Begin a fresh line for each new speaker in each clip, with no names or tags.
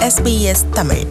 SBS Tamil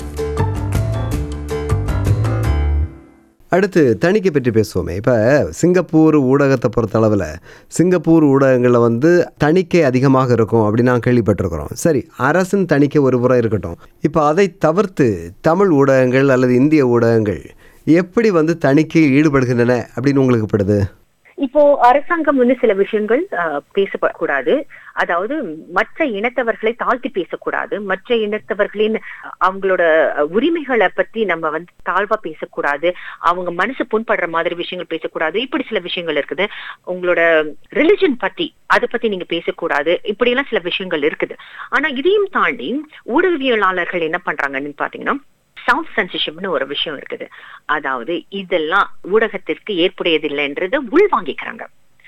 அடுத்து தணிக்கை பற்றி பேசுவோமே இப்போ சிங்கப்பூர் ஊடகத்தை பொறுத்தளவில் சிங்கப்பூர் ஊடகங்களில் வந்து தணிக்கை அதிகமாக இருக்கும் அப்படின்னு நான் கேள்விப்பட்டிருக்கிறோம் சரி அரசின் தணிக்கை ஒரு புறம் இருக்கட்டும் இப்போ அதை தவிர்த்து தமிழ் ஊடகங்கள் அல்லது இந்திய ஊடகங்கள் எப்படி வந்து தணிக்கையில் ஈடுபடுகின்றன அப்படின்னு உங்களுக்கு படுது
இப்போ அரசாங்கம் வந்து சில விஷயங்கள் அஹ், பேசக்கூடாது அதாவது மற்ற இனத்தவர்களை தாழ்த்தி பேசக்கூடாது மற்ற இனத்தவர்களின் அவங்களோட உரிமைகளை பத்தி நம்ம வந்து தாழ்வா பேசக்கூடாது அவங்க மனசு புண்படுற மாதிரி விஷயங்கள் பேசக்கூடாது இப்படி சில விஷயங்கள் இருக்குது உங்களோட ரிலிஜன் பத்தி அதை பத்தி நீங்க பேசக்கூடாது இப்படி எல்லாம் சில விஷயங்கள் இருக்குது ஆனா இதையும் தாண்டி ஊடகவியலாளர்கள் என்ன பண்றாங்கன்னு பாத்தீங்கன்னா சவுண்ட் சென்சிஷிப்னு ஒரு விஷயம் இருக்குது அதாவது இதெல்லாம் ஊடகத்திற்கு ஏற்புடையதில்லைன்றத உள்வாங்கிக்கிறாங்க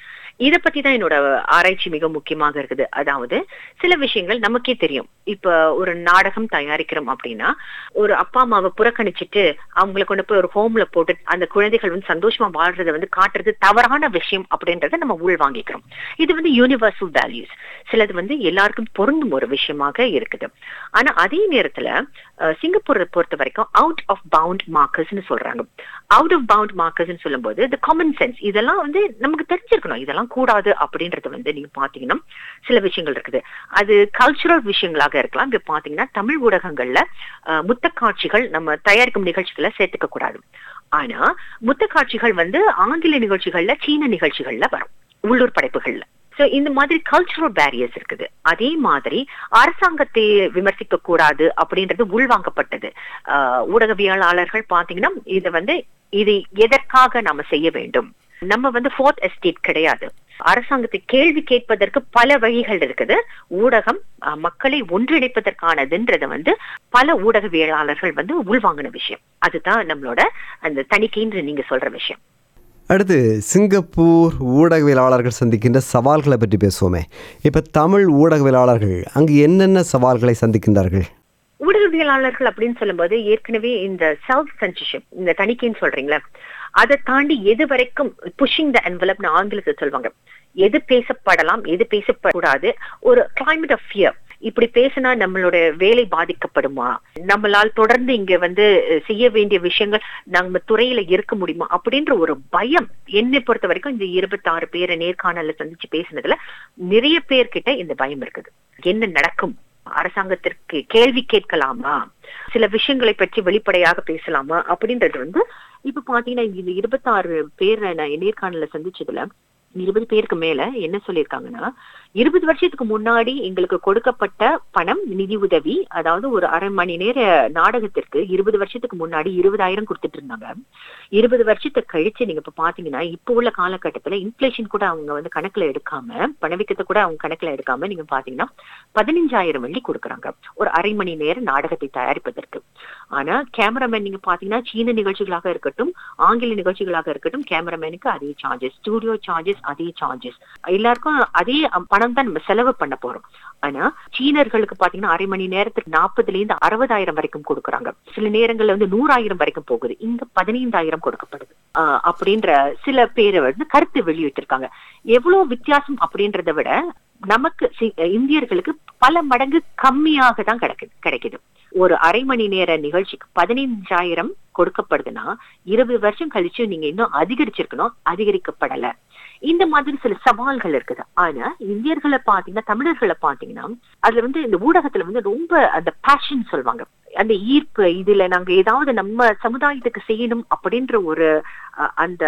இத பத்தி தான் என்னோட ஆராய்ச்சி மிக முக்கியமாக இருக்குது அதாவது சில விஷயங்கள் நமக்கே தெரியும் இப்ப ஒரு நாடகம் தயாரிக்கிறோம் அப்படின்னா ஒரு அப்பா அம்மாவை புறக்கணிச்சிட்டு அவங்கள கொண்டு போய் ஒரு ஹோம்ல போட்டு அந்த குழந்தைகள் வந்து சந்தோஷமா வாழ்றதை வந்து காட்டுறது தவறான விஷயம் அப்படின்றத நம்ம உள்வாங்கிக்கிறோம் இது வந்து யூனிவர்சல் வேல்யூஸ் சிலது வந்து எல்லாருக்கும் பொருந்தும் ஒரு விஷயமாக இருக்குது ஆனா அதே நேரத்துல அஹ், சிங்கப்பூரை பொறுத்த வரைக்கும் அவுட் ஆஃப் பவுண்ட் மார்க்கர்ஸ்னு சொல்றாங்க அவுட் ஆஃப் பவுண்ட் மார்க்கர்ஸ்னு சொல்லும்போது இந்த காமன் சென்ஸ் இதெல்லாம் வந்து நமக்கு தெரிஞ்சிருக்கணும் இதெல்லாம் கூடாது அப்படின்றது வந்து நீங்க பாத்தீங்கன்னா சில விஷயங்கள் இருக்குது அது கல்ச்சுரல் விஷயங்களாக இருக்கலாம் இப்ப பாத்தீங்கன்னா தமிழ் ஊடகங்கள்ல அஹ், முத்த காட்சிகள் நம்ம தயாரிக்கும் நிகழ்ச்சிகளை சேர்த்துக்க கூடாது ஆனா முத்த காட்சிகள் வந்து ஆங்கில நிகழ்ச்சிகள்ல சீன நிகழ்ச்சிகள்ல வரும் உள்ளூர் படைப்புகள்ல சோ இந்த மாதிரி கல்ச்சுரல் பேரியர்ஸ் இருக்குது அதே மாதிரி அரசாங்கத்தை விமர்சிக்க கூடாது அப்படின்றது உள்வாங்கப்பட்டது ஆஹ் ஊடகவியலாளர்கள் பாத்தீங்கன்னா இது வந்து இது எதற்காக நாம செய்ய வேண்டும் நம்ம வந்து ஃபோர்த் எஸ்டேட் கிடையாது அரசாங்கத்தை கேள்வி கேட்பதற்கு பல வழிகள் இருக்குது ஊடகம் அஹ், மக்களை ஒன்றிணைப்பதற்கானதுன்றத வந்து பல ஊடகவியலாளர்கள் வந்து உள்வாங்கின விஷயம் அதுதான் நம்மளோட அந்த தணிக்கைன்ற நீங்க சொல்ற விஷயம்
அடுத்து சிங்கப்பூர் ஊடகவியலாளர்கள் சந்திக்கின்ற சவால்களை பற்றி பேசுவோமே இப்போ தமிழ் ஊடகவியலாளர்கள் அங்கு என்னென்ன சவால்களை சந்திக்கின்றார்கள்
ஊடகவியலாளர்கள் அப்படின்னு சொல்லும்போது ஏற்கனவே இந்த செல்ஃப் சென்சர்ஷிப் இந்த தணிக்கைன்னு சொல்றீங்களா அதை தாண்டி எது வரைக்கும் புஷிங் த என்வலப்னு ஆங்கிலத்தில் சொல்லுவாங்க எது பேசப்படலாம் எது பேசப்படக்கூடாது ஒரு climate ஆஃப் ஃபியர் இப்படி பேசினா நம்மளோட வேலை பாதிக்கப்படுமா நம்மளால் தொடர்ந்து இங்க வந்து அஹ், செய்ய வேண்டிய விஷயங்கள் நம்ம துறையில இருக்க முடியுமா அப்படின்ற ஒரு பயம் என்னை பொறுத்த வரைக்கும் இந்த இருபத்தாறு பேரை நேர்காணல்ல சந்திச்சு பேசினதுல நிறைய பேர்கிட்ட இந்த பயம் இருக்குது என்ன நடக்கும் அரசாங்கத்திற்கு கேள்வி கேட்கலாமா சில விஷயங்களை பற்றி வெளிப்படையாக பேசலாமா அப்படின்றது வந்து இப்ப பாத்தீங்கன்னா இந்த இருபத்தாறு பேரை நான் நேர்காணல சந்திச்சதுல இருபது பேருக்கு மேல என்ன சொல்லியிருக்காங்கன்னா இருபது வருஷத்துக்கு முன்னாடி எங்களுக்கு கொடுக்கப்பட்ட பணம் நிதி உதவி அதாவது ஒரு அரை மணி நேர நாடகத்திற்கு இருபது வருஷத்துக்கு முன்னாடி இருபதாயிரம் கொடுத்துட்டு இருந்தாங்க இருபது வருஷத்தை கழிச்சு நீங்க இப்ப பாத்தீங்கன்னா இப்ப உள்ள காலகட்டத்துல இன்ஃபிளேஷன் கூட அவங்க வந்து கணக்குல எடுக்காம பணவீக்கத்தை கூட அவங்க கணக்குல எடுக்காம நீங்க பாத்தீங்கன்னா பதினஞ்சாயிரம் வெள்ளி கொடுக்குறாங்க ஒரு அரை மணி நேர நாடகத்தை தயாரிப்பதற்கு ஆனா கேமராமேன் நீங்க பாத்தீங்கன்னா சீன நிகழ்ச்சிகளாக இருக்கட்டும் ஆங்கில நிகழ்ச்சிகளாக இருக்கட்டும் கேமராமேனுக்கு அதே சார்ஜஸ் ஸ்டூடியோ சார்ஜஸ் அதே சார்ஜஸ் எல்லாருக்கும் அதே பணம் தான் நம்ம செலவு பண்ண போறோம் ஆனா சீனர்களுக்கு பாத்தீங்கன்னா அரை மணி நேரத்துக்கு நாற்பதுல இருந்து அறுபதாயிரம் வரைக்கும் கொடுக்குறாங்க சில நேரங்கள்ல வந்து நூறாயிரம் வரைக்கும் போகுது இங்க பதினைந்தாயிரம் கொடுக்கப்படுது ஆஹ் அப்படின்ற சில பேரை வந்து கருத்து வெளியிட்டிருக்காங்க எவ்வளவு வித்தியாசம் அப்படின்றத விட நமக்கு சி- இந்தியர்களுக்கு பல மடங்கு கம்மியாக தான் கிடைக்குது கிடைக்குது ஒரு அரை மணி நேர நிகழ்ச்சிக்கு பதினைஞ்சாயிரம் கொடுக்கப்படுதுன்னா இருபது வருஷம் கழிச்சு நீங்க இன்னும் அதிகரிச்சிருக்கணும் அதிகரிக்கப்படல இந்த மாதிரி சில சவால்கள் இருக்குது ஆனா இந்தியர்களை பாத்தீங்கன்னா தமிழர்களை பாத்தீங்கன்னா அதுல வந்து இந்த ஊடகத்துல வந்து ரொம்ப அந்த பேஷன் சொல்லுவாங்க அந்த ஈர்ப்பு இதுல நாங்க ஏதாவது நம்ம சமுதாயத்துக்கு செய்யணும் அப்படின்ற ஒரு அஹ், அந்த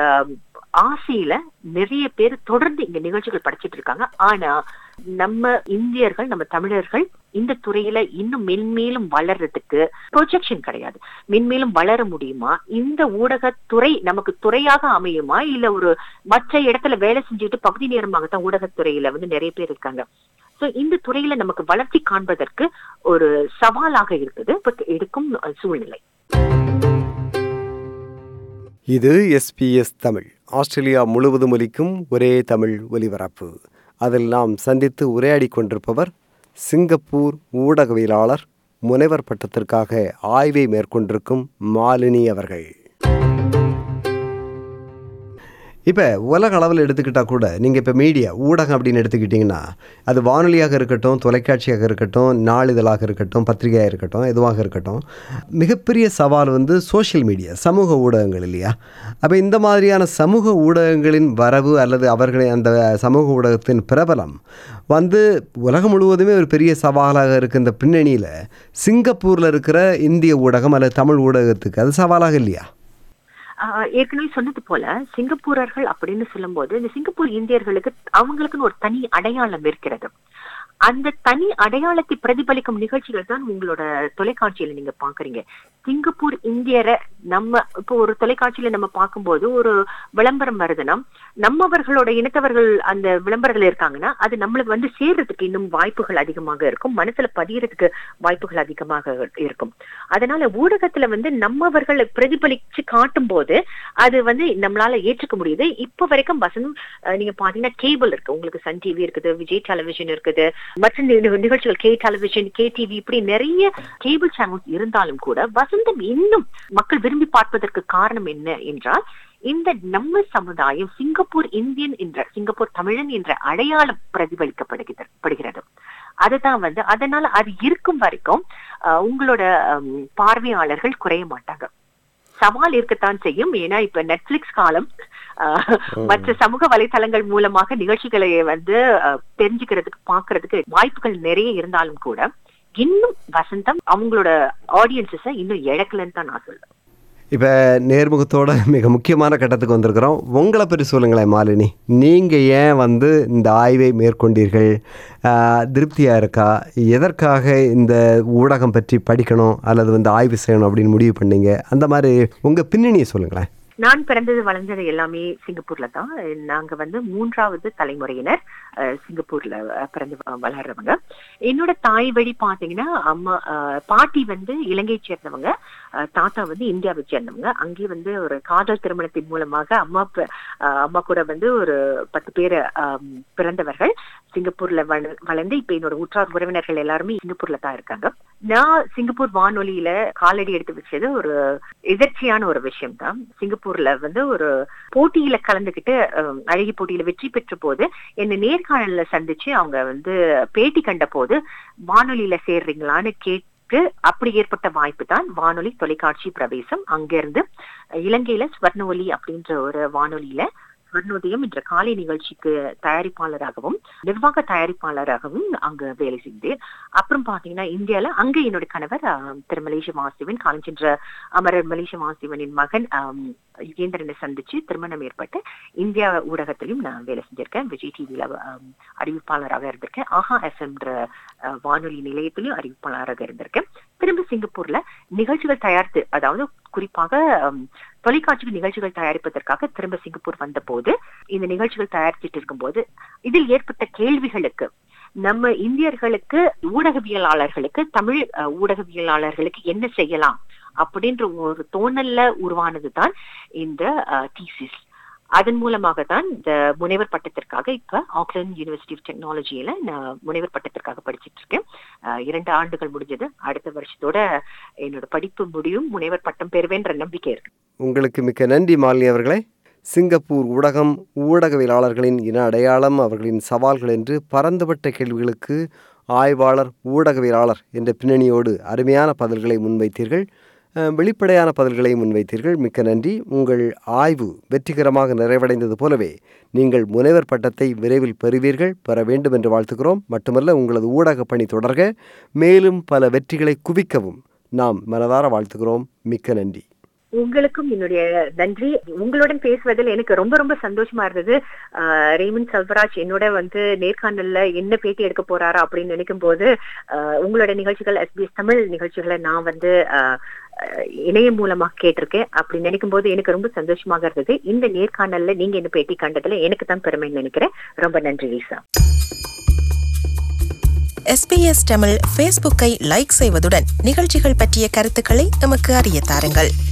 ஆசையில நிறைய பேர் தொடர்ந்து இங்க நிகழ்ச்சிகள் படைச்சிட்டு இருக்காங்க ஆனா நம்ம இந்தியர்கள் நம்ம தமிழர்கள் இந்த துறையில இன்னும் மென்மேலும் வளர்றதுக்கு ப்ரொஜெக்ஷன் கிடையாது மென்மேலும் வளர முடியுமா இந்த ஊடகத்துறை நமக்கு துறையாக அமையுமா இல்ல ஒரு மற்ற இடத்துல வேலை செஞ்சுட்டு பகுதி நேரமாகத்தான் ஊடகத்துறையில வந்து நிறைய பேர் இருக்காங்க சோ இந்த துறையில நமக்கு வளர்ச்சி காண்பதற்கு ஒரு சவாலாக இருக்குது பட் எடுக்கும் சூழ்நிலை
இது எஸ்பிஎஸ் தமிழ் ஆஸ்திரேலியா முழுவதும் ஒலிக்கும் ஒரே தமிழ் ஒலிபரப்பு அதில் நாம் சந்தித்து உரையாடி கொண்டிருப்பவர் சிங்கப்பூர் ஊடகவியலாளர் முனைவர் பட்டத்திற்காக ஆய்வை மேற்கொண்டிருக்கும் மாலினி அவர்கள் இப்போ உலக அளவில் எடுத்துக்கிட்டால் கூட நீங்கள் இப்போ மீடியா ஊடகம் அப்படின்னு எடுத்துக்கிட்டிங்கன்னா அது வானொலியாக இருக்கட்டும் தொலைக்காட்சியாக இருக்கட்டும் நாளிதழாக இருக்கட்டும் பத்திரிகையாக இருக்கட்டும் எதுவாக இருக்கட்டும் மிகப்பெரிய சவால் வந்து சோஷியல் மீடியா சமூக ஊடகங்கள் இல்லையா அப்போ இந்த மாதிரியான சமூக ஊடகங்களின் வரவு அல்லது அவர்களின் அந்த சமூக ஊடகத்தின் பிரபலம் வந்து உலகம் முழுவதுமே ஒரு பெரிய சவாலாக இருக்க இந்த பின்னணியில் சிங்கப்பூரில் இருக்கிற இந்திய ஊடகம் அல்லது தமிழ் ஊடகத்துக்கு அது சவாலாக இல்லையா
ஆஹ் ஏற்கனவே சொன்னது போல சிங்கப்பூரர்கள் அப்படின்னு சொல்லும்போது இந்த சிங்கப்பூர் இந்தியர்களுக்கு அவங்களுக்குன்னு ஒரு தனி அடையாளம் இருக்கிறது அந்த தனி அடையாளத்தை பிரதிபலிக்கும் நிகழ்ச்சிகள் தான் உங்களோட தொலைக்காட்சியில நீங்க பாக்குறீங்க சிங்கப்பூர் இந்தியரை நம்ம இப்போ ஒரு தொலைக்காட்சியில நம்ம பார்க்கும்போது ஒரு விளம்பரம் வருதுன்னா நம்மவர்களோட இனத்தவர்கள் அந்த விளம்பரத்துல இருக்காங்கன்னா அது நம்மளுக்கு வந்து சேர்றதுக்கு இன்னும் வாய்ப்புகள் அதிகமாக இருக்கும் மனசுல பதியறதுக்கு வாய்ப்புகள் அதிகமாக இருக்கும் அதனால ஊடகத்துல வந்து நம்மவர்களை பிரதிபலிச்சு காட்டும் போது அது வந்து நம்மளால ஏற்றுக்க முடியுது இப்ப வரைக்கும் வசந்தம் அஹ், நீங்க பாத்தீங்கன்னா கேபிள் இருக்கு உங்களுக்கு சன் டிவி இருக்குது விஜய் டெலிவிஷன் இருக்குது மற்ற நி- நிகழ்ச்சிகள் கே டெலிவிஷன் கே டிவி இப்படி நிறைய கேபிள் சேனல்ஸ் இருந்தாலும் கூட வசந்தம் இன்னும் மக்கள் விரும்பி பார்ப்பதற்கு காரணம் என்ன என்றால் இந்த நம்ம சமுதாயம் சிங்கப்பூர் இந்தியன் என்ற சிங்கப்பூர் தமிழன் என்ற அடையாளம் பிரதிபலிக்கப்படுகிறது படுகிறது அதுதான் வந்து அதனால அது இருக்கும் வரைக்கும் அஹ், உங்களோட ஹம், பார்வையாளர்கள் குறைய மாட்டாங்க சவால் இருக்கத்தான் செய்யும் ஏன்னா இப்ப நெட்ஃபிளிக்ஸ் காலம் அஹ், மற்ற சமூக வலைத்தளங்கள் மூலமாக நிகழ்ச்சிகளை வந்து அஹ், தெரிஞ்சுக்கிறதுக்கு பாக்குறதுக்கு வாய்ப்புகள் நிறைய இருந்தாலும் கூட இன்னும் வசந்தம் அவங்களோட ஆடியன்ஸஸ இன்னும் இழக்கலன்னு தான் நான் சொல்லுவேன்
இப்போ நேர்முகத்தோட மிக முக்கியமான கட்டத்துக்கு வந்திருக்கிறோம் உங்களை பற்றி சொல்லுங்களேன் மாலினி நீங்கள் ஏன் வந்து இந்த ஆய்வை மேற்கொண்டீர்கள் ஆஹ், திருப்தியா இருக்கா எதற்காக இந்த ஊடகம் பற்றி படிக்கணும் அல்லது வந்து ஆய்வு செய்யணும் அப்படின்னு முடிவு பண்ணீங்க அந்த மாதிரி உங்கள் பின்னணியை சொல்லுங்களேன்
நான் பிறந்தது வளர்ந்தது எல்லாமே சிங்கப்பூர்ல தான் நாங்க வந்து மூன்றாவது தலைமுறையினர் அஹ், சிங்கப்பூர்ல அஹ், பிறந்து வ- வளர்றவங்க என்னோட தாய் வழி பாத்தீங்கன்னா அம்மா அஹ், பாட்டி வந்து இலங்கையை சேர்ந்தவங்க அஹ், தாத்தா வந்து இந்தியாவை சேர்ந்தவங்க அங்கே வந்து ஒரு காதல் திருமணத்தின் மூலமாக அம்மா ப- அஹ், அம்மா கூட வந்து ஒரு பத்து பேர் ஆம், பிறந்தவர்கள் சிங்கப்பூர்ல வள- வளர்ந்து இப்ப என்னோட உற்றார் உறவினர்கள் எல்லாருமே சிங்கப்பூர்ல தான் இருக்காங்க நான் சிங்கப்பூர் வானொலியில காலடி எடுத்து வச்சது ஒரு எதிர்ச்சியான ஒரு விஷயம் தான் சிங்கப்பூர்ல வந்து ஒரு போட்டியில கலந்துகிட்டு அஹ், அழகி போட்டியில வெற்றி பெற்ற போது என்ன நேர்காணல்ல சந்திச்சு அவங்க வந்து பேட்டி கண்ட போது வானொலியில சேர்றீங்களான்னு கேட்டு அப்படி ஏற்பட்ட வாய்ப்பு தான் வானொலி தொலைக்காட்சி பிரவேசம் அங்கிருந்து இலங்கையில ஸ்வர்ண ஒலி அப்படின்ற ஒரு வானொலியில ஸ்வர்ணோதயம் என்ற காலை நிகழ்ச்சிக்கு தயாரிப்பாளராகவும் நிர்வாக தயாரிப்பாளராகவும் அங்க வேலை செய்தேன் அப்புறம் பாத்தீங்கன்னா இந்தியால அங்க என்னோட கணவர் ஆஹ், திரு மலேசிய வாசுவன் காலஞ்சென்ற அமரர் மலேசிய வாசுவனின் மகன் ஆம், யுகேந்திரனை சந்திச்சு திருமணம் ஏற்பட்டு இந்தியா ஊடகத்திலும் நான் வேலை செஞ்சிருக்கேன் விஜய் டிவியில அறிவிப்பாளராக இருந்திருக்கேன் ஆஹா எஃப்எம்ன்ற வானொலி நிலையத்திலும் அறிவிப்பாளராக இருந்திருக்கேன் திரும்ப சிங்கப்பூர்ல நிகழ்ச்சிகள் தயாரித்து அதாவது குறிப்பாக ஆம், தொலைக்காட்சி நிகழ்ச்சிகள் தயாரிப்பதற்காக திரும்ப சிங்கப்பூர் வந்தபோது இந்த நிகழ்ச்சிகள் தயாரிச்சிட்டு இருக்கும்போது இதில் ஏற்பட்ட கேள்விகளுக்கு நம்ம இந்தியர்களுக்கு ஊடகவியலாளர்களுக்கு தமிழ் அஹ், ஊடகவியலாளர்களுக்கு என்ன செய்யலாம் அப்படின்ற ஒரு தோணல்ல உருவானதுதான் இந்த தீசிஸ் அதன் மூலமாக தான் இந்த முனைவர் பட்டத்திற்காக இப்ப ஆக்லாந்து யூனிவர்சிட்டி ஆஃப் டெக்னாலஜியில நான் முனைவர் பட்டத்திற்காக படிச்சிட்டு இருக்கேன் அஹ், இரண்டு ஆண்டுகள் முடிஞ்சது அடுத்த வருஷத்தோட என்னோட படிப்பு முடியும் முனைவர் பட்டம் பெறுவேன்ற நம்பிக்கை இருக்கு
உங்களுக்கு மிக்க நன்றி மாலினி அவர்களே சிங்கப்பூர் ஊடகம் ஊடகவியலாளர்களின் இன அடையாளம் அவர்களின் சவால்கள் என்று பரந்துபட்ட கேள்விகளுக்கு ஆய்வாளர் ஊடகவியலாளர் என்ற பின்னணியோடு அருமையான பதில்களை முன்வைத்தீர்கள் அஹ், வெளிப்படையான பதில்களை முன்வைத்தீர்கள் மிக்க நன்றி உங்கள் ஆய்வு வெற்றிகரமாக நிறைவடைந்தது போலவே நீங்கள் முனைவர் பட்டத்தை விரைவில் பெறுவீர்கள் பெற வேண்டும் என்று வாழ்த்துகிறோம் மட்டுமல்ல உங்களது ஊடக பணி தொடர்க மேலும் பல வெற்றிகளை குவிக்கவும் நாம் மனதார வாழ்த்துகிறோம் மிக்க நன்றி
உங்களுக்கும் என்னுடைய நன்றி உங்களுடன் பேசுவதில் எனக்கு ரொம்ப ரொம்ப சந்தோஷமா இருந்தது ஆஹ் ரேமன் செல்வராஜ் என்னோட வந்து நேர்காணல்ல என்ன பேட்டி எடுக்க போறாரா அப்படின்னு நினைக்கும் போது ஆஹ் உங்களோட நிகழ்ச்சிகள் எஸ்பிஎஸ் தமிழ் நிகழ்ச்சிகளை நான் வந்து ஆஹ் ஆஹ் இணையம் மூலமா கேட்டிருக்கேன் அப்படி நினைக்கும் போது எனக்கு ரொம்ப சந்தோஷமாக இருந்தது இந்த நேர்காணல்ல நீங்க என்ன பேட்டி கண்டதுல எனக்கு தான் பெருமைன்னு நினைக்கிறேன் ரொம்ப நன்றி லீசா
எஸ்பிஎஸ் தமிழ் ஃபேஸ்புக்கை லைக் செய்வதுடன் நிகழ்ச்சிகள் பற்றிய கருத்துக்களை எமக்கு அறிய தாருங்கள்